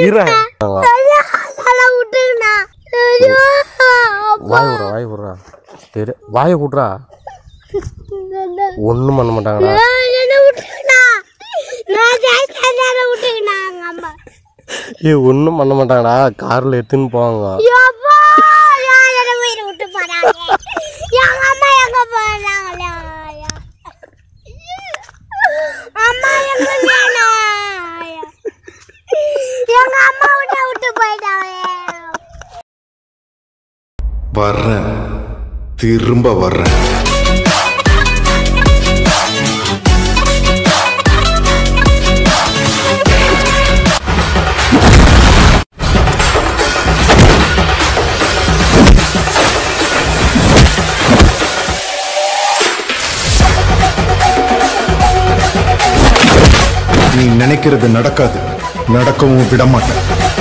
இரு நல்லா விட்டுங்கண்ணா ஐயோ வாய் விட்றா வாய் விட்றா சரி வாயை விட்றா ஒன்றும் பண்ண மாட்டாங்கடா என்ன விட்டுங்கண்ணா நான் ஜெயிச்சா விட்டுங்கண்ணா எங்க அம்மா ஏ ஒன்றும் பண்ண மாட்டாங்கடா காரில் எடுத்துன்னு போவாங்க யப்பா யார் என்ன வீடு விட்டு போறாங்க எங்க அம்மா எங்க போறாங்களே அம்மா எங்க வேணா எங்க அம்மா விட்டு விட்டு போயிட்டாங்க வர்றேன் திரும்ப வர்றேன் நீ நினைக்கிறது நடக்காது நடக்கவும் விட மாட்டேன்